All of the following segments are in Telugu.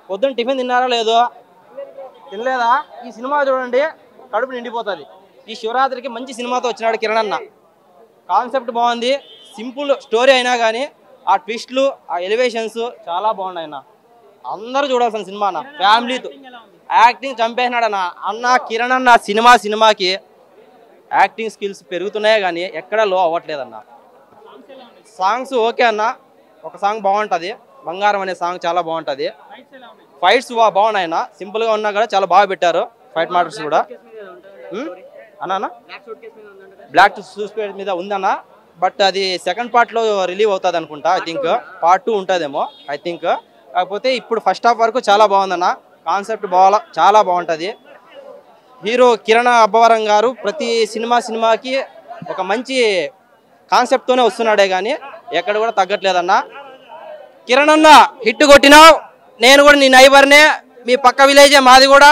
పొద్దున్న టిఫిన్ తిన్నారా లేదో తినలేదా ఈ సినిమా చూడండి కడుపు నిండిపోతుంది ఈ శివరాత్రికి మంచి సినిమాతో వచ్చినాడు కిరణ్ అన్న కాన్సెప్ట్ బాగుంది సింపుల్ స్టోరీ అయినా కానీ ఆ ట్విస్ట్లు ఆ ఎలివేషన్స్ చాలా బాగున్నాయి అన్న అందరూ చూడాల్సిన సినిమా అన్న ఫ్యామిలీతో యాక్టింగ్ చంపేసినాడు అన్న అన్న కిరణ్ అన్న సినిమా సినిమాకి యాక్టింగ్ స్కిల్స్ పెరుగుతున్నాయే కానీ ఎక్కడ లో అవ్వట్లేదన్న సాంగ్స్ ఓకే అన్న ఒక సాంగ్ బాగుంటుంది బంగారం అనే సాంగ్ చాలా బాగుంటుంది ఫైట్స్ బాగున్నాయి అన్న సింపుల్గా ఉన్నా కూడా చాలా బాగా పెట్టారు ఫైట్ మాటర్స్ కూడా ఉమ్? అన్న అన్న బ్లాక్ సూస్పేట్ మీద ఉందన్న బట్ అది సెకండ్ పార్ట్ లో రిలీవ్ అవుతుంది అనుకుంటా ఐ థింక్ పార్ట్ టూ ఉంటుందేమో ఐ థింక్ కాకపోతే ఇప్పుడు ఫస్ట్ హాఫ్ వరకు చాలా బాగుందన్న కాన్సెప్ట్ బాగా చాలా బాగుంటుంది హీరో కిరణ్ అబ్బవరం గారు ప్రతి సినిమా సినిమాకి ఒక మంచి కాన్సెప్ట్తోనే వస్తున్నాడే కానీ ఎక్కడ కూడా తగ్గట్లేదన్న కిరణ్ అన్న హిట్ కొట్టినావు నేను కూడా నీ నైబర్నే మీ పక్క విలేజే మాది కూడా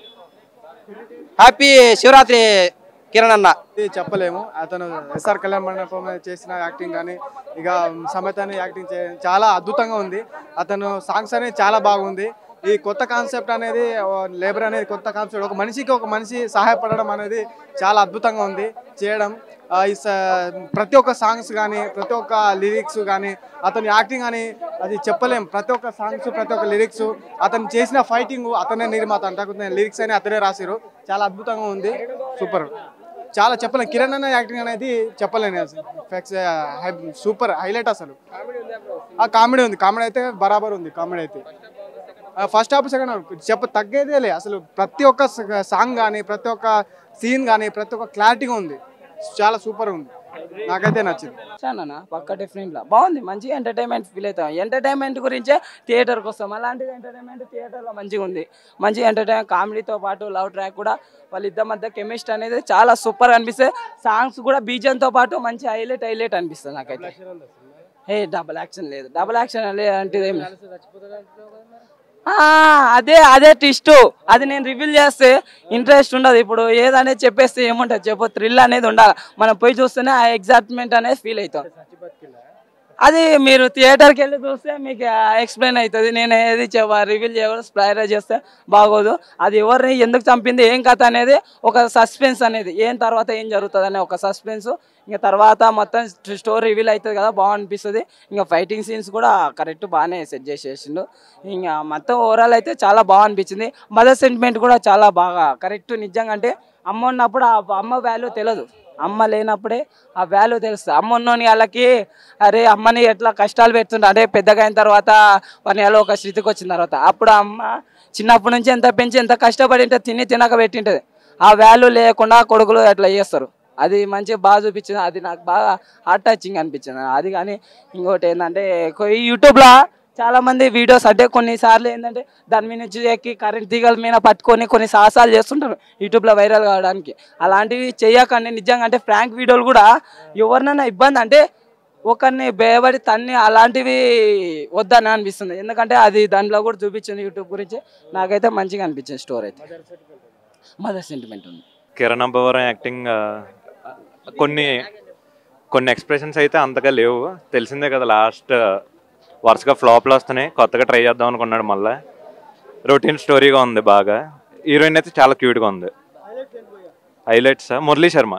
హ్యాపీ శివరాత్రి కిరణ్ అన్న ఇది చెప్పలేము అతను ఎస్ఆర్ కళ్యాణ్ మండపం మీద చేసిన యాక్టింగ్ కానీ ఇక సమేతాన్ని యాక్టింగ్ చే చాలా అద్భుతంగా ఉంది అతను సాంగ్స్ అనేది చాలా బాగుంది ఈ కొత్త కాన్సెప్ట్ అనేది లేబర్ అనేది కొత్త కాన్సెప్ట్ ఒక మనిషికి ఒక మనిషి సహాయపడడం అనేది చాలా అద్భుతంగా ఉంది చేయడం ఆ, ఈ స- ప్రతి ఒక్క సాంగ్స్ కానీ ప్రతి ఒక్క లిరిక్స్ కానీ అతని యాక్టింగ్ అని అది చెప్పలేం ప్రతి ఒక్క సాంగ్స్ ప్రతి ఒక్క లిరిక్స్ అతను చేసిన ఫైటింగ్ అతనే నిర్మాత అంటే లిరిక్స్ అని అతనే రాసిరు చాలా అద్భుతంగా ఉంది సూపర్ చాలా చెప్పలేను కిరణ్ అన్న యాక్టింగ్ అనేది చెప్పలేను అసలు ఫ్యాక్స్ సూపర్ హైలైట్ అసలు ఆ కామెడీ ఉంది కామెడీ అయితే బరాబర్ ఉంది కామెడీ అయితే ఫస్ట్ హాఫ్ సెకండ్ హాఫ్ చెప్ప తగ్గేదే లే అసలు ప్రతి ఒక్క సాంగ్ కానీ ప్రతి ఒక్క సీన్ కానీ ప్రతి ఒక్క క్లారిటీగా ఉంది చాలా సూపర్ ఉంది నాకైతే నచ్చింది అన్న పక్క డిఫరెంట్ బాగుంది మంచి ఎంటర్టైన్మెంట్ ఫీల్ అవుతాం ఎంటర్టైన్మెంట్ గురించే థియేటర్కి వస్తాం అలాంటిది ఎంటర్టైన్మెంట్ థియేటర్లో మంచిగా ఉంది మంచి ఎంటర్టైన్ కామెడీతో పాటు లవ్ ట్రాక్ కూడా వాళ్ళిద్దరి మధ్య కెమిస్ట్రీ అనేది చాలా సూపర్ అనిపిస్తుంది సాంగ్స్ కూడా బీజంతో పాటు మంచి హైలైట్ హైలైట్ అనిపిస్తుంది నాకైతే ఏ డబుల్ యాక్షన్ లేదు డబుల్ యాక్షన్ అంటే ఏం లేదు. ఆ, అదే అదే ట్విస్ట్ అది నేను రివీల్ చేస్తే ఇంట్రెస్ట్ ఉండదు ఇప్పుడు ఏదనేది చెప్పేస్తే ఏముంటుంది చెప్పు థ్రిల్ అనేది ఉండాలి మనం పోయి చూస్తేనే ఆ ఎగ్జైట్మెంట్ అనేది ఫీల్ అవుతాం అది మీరు థియేటర్కి వెళ్ళి చూస్తే మీకు ఎక్స్ప్లెయిన్ అవుతుంది నేను ఏది రివీల్ చేయకూడదు స్ప్లైర్ చేస్తే బాగోదు అది ఎవరిని ఎందుకు చంపింది ఏం కథ అనేది ఒక సస్పెన్స్ అనేది ఏం తర్వాత ఏం జరుగుతుంది అనే ఒక సస్పెన్స్ ఇంకా తర్వాత మొత్తం స్టోరీ రివీల్ అవుతుంది కదా బాగా అనిపిస్తుంది ఇంకా ఫైటింగ్ సీన్స్ కూడా కరెక్ట్ బాగానే సెట్ చేసేసిండు ఇంకా మొత్తం ఓవరాల్ అయితే చాలా బాగా అనిపించింది మదర్ సెంటిమెంట్ కూడా చాలా బాగా కరెక్ట్ నిజంగా అంటే అమ్మ ఉన్నప్పుడు ఆ అమ్మ వాల్యూ తెలియదు అమ్మ లేనప్పుడే ఆ వాల్యూ తెలుస్తుంది అమ్మ ఉన్నోని వాళ్ళకి అరే అమ్మని ఎట్లా కష్టాలు పెడుతుండే అదే పెద్దగా అయిన తర్వాత వాని అలా ఒక స్థితికి వచ్చిన తర్వాత అప్పుడు ఆ అమ్మ చిన్నప్పటి నుంచి ఎంత పెంచి ఎంత కష్టపడి ఉంటే తిని తినక పెట్టింటది ఆ వాల్యూ లేకుండా కొడుకులు అట్లా చేస్తారు అది మంచిగా బాగా చూపించింది అది నాకు బాగా హార్ట్ టచింగ్ అనిపించింది అది కానీ ఇంకోటి ఏంటంటే యూట్యూబ్లో చాలా మంది వీడియోస్ అంటే కొన్నిసార్లు ఏంటంటే దాని మీద నుంచి ఎక్కి కరెంట్ తీగల మీద పట్టుకొని కొన్ని సాహసాలు చేస్తుంటారు యూట్యూబ్లో వైరల్ కావడానికి అలాంటివి చేయకండి నిజంగా అంటే ఫ్రాంక్ వీడియోలు కూడా ఎవరినైనా ఇబ్బంది అంటే ఒకరిని భయపడి తన్ని అలాంటివి వద్దని అనిపిస్తుంది ఎందుకంటే అది దాంట్లో కూడా చూపించింది యూట్యూబ్ గురించి నాకైతే మంచిగా అనిపించింది స్టోర్ అయితే మదర్ సెంటిమెంట్ ఉంది కిరణ్ అబ్బవరం యాక్టింగ్ ఆ, కొన్ని కొన్ని ఎక్స్ప్రెషన్స్ అయితే అంతగా లేవు తెలిసిందే కదా లాస్ట్ వరుసగా ఫ్లాప్లు వస్తున్నాయి కొత్తగా ట్రై చేద్దాం అనుకున్నాడు మళ్ళీ రొటీన్ స్టోరీగా ఉంది బాగా హీరోయిన్ అయితే చాలా క్యూట్గా ఉంది హైలైట్స్ మురళీ శర్మ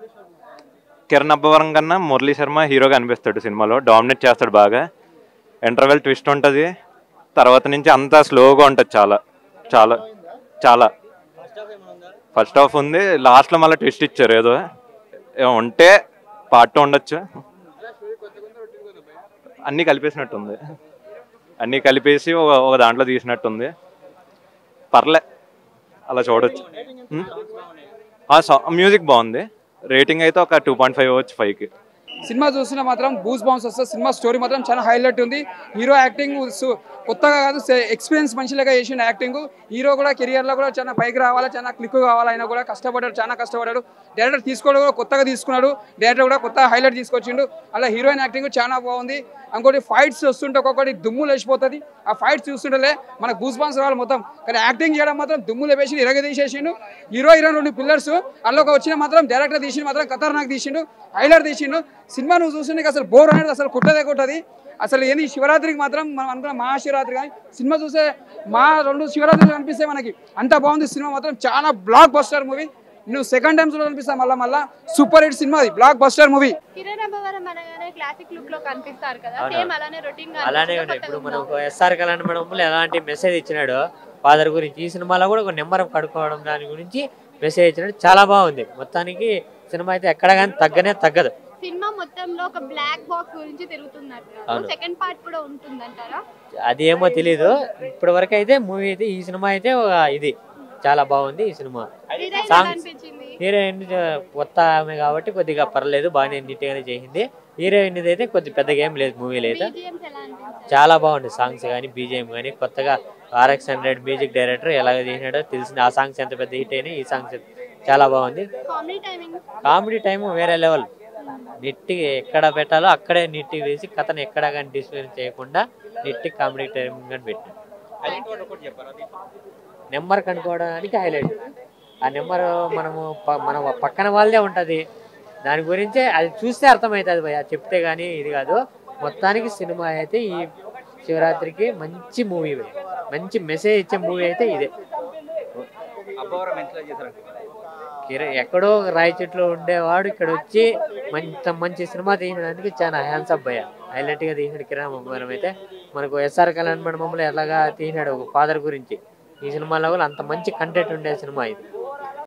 కిరణ్ అబ్బవరం కన్నా మురళీ శర్మ హీరోగా అనిపిస్తాడు సినిమాలో డామినేట్ చేస్తాడు బాగా ఇంటర్వెల్ ట్విస్ట్ ఉంటుంది తర్వాత నుంచి అంతా స్లోగా ఉంటుంది చాలా చాలా చాలా ఫస్ట్ హాఫ్ ఉంది లాస్ట్లో మళ్ళీ ట్విస్ట్ ఇచ్చారు ఏదో ఏమో ఉంటే పార్ట్ ఉండొచ్చు అన్నీ కలిపేసినట్టుంది అన్నీ కలిపేసి ఒక ఒక దాంట్లో తీసినట్టుంది పర్లే అలా చూడొచ్చు ఉమ్. ఆ సా- మ్యూజిక్ బాగుంది రేటింగ్ అయితే ఒక టూ పాయింట్ ఫైవ్ వచ్చి ఫైవ్కి సినిమా చూసినా మాత్రం బూస్ బౌన్స్ వస్తుంది సినిమా స్టోరీ మాత్రం చాలా హైలైట్ ఉంది హీరో యాక్టింగ్ సు- కొత్తగా కాదు ఎక్స్పీరియన్స్ మనిషిలాగా చేసిన యాక్టింగ్ హీరో కూడా కెరియర్లో కూడా చాలా పైకి రావాలా చాలా క్లిక్ కావాలా ఆయన కూడా కష్టపడ్డాడు చాలా కష్టపడ్డాడు డైరెక్టర్ తీసుకోవడం కూడా కొత్తగా తీసుకున్నాడు డైరెక్టర్ కూడా కొత్త హైలైట్ తీసుకొచ్చిండు అలా హీరోయిన్ యాక్టింగ్ చాలా బాగుంది ఇంకోటి ఫైట్స్ వస్తుంటే ఒక్కొక్కటి దుమ్ము లేచిపోతుంది ఆ ఫైట్స్ చూస్తుంటే మనకు గూస్ బాన్స్ రావాలి మొత్తం కానీ యాక్టింగ్ చేయడం మాత్రం దుమ్ము లేపేసి ఇరగ తీసేసిండు హీరో హీరో రెండు పిల్లర్స్ అందులో ఒక వచ్చిన మాత్రం డైరెక్టర్ తీసిండు మాత్రం ఖతర్నాక్ తీసిండు హైలైట్ తీసిండు సినిమా నువ్వు చూస్తే నీకు అసలు బోర్ అనేది అసలు కుట్టదే కొట్టది అసలు ఏంది ఈ శివరాత్రికి మాత్రం మనం అనుకున్న మహాశివరాత్రి కానీ సినిమా చూస్తే మా రెండు శివరాత్రులు కనిపిస్తాయి మనకి అంత బాగుంది సినిమా మాత్రం చాలా బ్లాక్ బస్టర్ మూవీ నువ్వు సెకండ్ టైం చూడ కనిపిస్తా మళ్ళీ మళ్ళీ సూపర్ హిట్ సినిమా అది blockbuster movie Kiran Abbavaram అనగానే క్లాసిక్ లుక్ లో కనిపిస్తారు కదా అవును. సేమ్ అలానే రొటీన్ గా అలానే అనిపించిందా? ఉన్నాయి ఇప్పుడు కొత్తగా మనం ఉందా? ఎస్ఆర్ కళ్యాణ్ మండపంలో ఎలాంటి మెసేజ్ ఇచ్చినాడో ఫాదర్ గురించి ఈ సినిమాలో కూడా ఒక నెంబర్ కడుక్కోవడం దాని గురించి మెసేజ్ ఇచ్చినాడు చాలా బాగుంది మొత్తానికి సినిమా అయితే ఎక్కడ కానీ తగ్గనే తగ్గదు సినిమా మొత్తంలో ఒక బ్లాక్ బాక్స్ గురించి తిరుగుతున్నారు అవును. సెకండ్ పార్ట్ కూడా ఉంటుందంటారా అది ఏమో తెలీదు ఇప్పటి వరకు అయితే మూవీ అయితే ఈ సినిమా అయితే ఒక ఇది చాలా బాగుంది ఈ సినిమా హీరోయిన్ ఎలా సాంగ్స్ అనిపించింది హీరోయిన్ కొత్త ఆమె కాబట్టి కొద్దిగా పర్లేదు బాగానే నీట్ గానే చేసింది హీరోయిన్ అయితే కొద్ది పెద్దగా ఏం లేదు మూవీలో అయితే BGMs ఎలా అనిపించాయి చాలా బాగుంది సాంగ్స్ కానీ బీజిఎం కానీ కొత్తగా ఆర్ఎక్స్ హండ్రెడ్ మ్యూజిక్ డైరెక్టర్ ఎలాగ చేసినాడో తెలిసింది ఆ సాంగ్స్ ఎంత పెద్ద హిట్ అయినాయి ఈ సాంగ్స్ చాలా బాగుంది కామెడీ టైమింగ్ కామెడీ టైం వేరే లెవెల్ నెట్టి ఎక్కడ పెట్టాలో అక్కడే నెట్టి వేసి కథను ఎక్కడ కానీ డిస్ప్లే చేయకుండా నెట్టి కామెడీ టైం కానీ పెట్టాడు నెంబర్ కనుక్కోవడానికి హైలైట్ ఆ నెంబర్ మనము ప- మన పక్కన వాళ్ళదే ఉంటుంది దాని గురించే అది చూస్తే అర్థమవుతుంది భయ చెప్తే కానీ ఇది కాదు మొత్తానికి సినిమా అయితే ఈ శివరాత్రికి మంచి మూవీ మంచి మెసేజ్ ఇచ్చే మూవీ అయితే ఇదే కిర- ఎక్కడో రాయి చెట్లు ఉండేవాడు ఇక్కడ వచ్చి మంచి మంచి సినిమా తీయడానికి చాలా హ్యాండ్సప్ భయ హైలైట్ గా తీసినాడు కిరణ్ అబ్బవరం అయితే మనకు ఎస్ఆర్ కళ్యాణ్ మండపంలో ఎలాగా తీసినాడు ఒక ఫాదర్ గురించి ఈ సినిమాలో కూడా అంత మంచి కంటెంట్ ఉండే సినిమా ఇది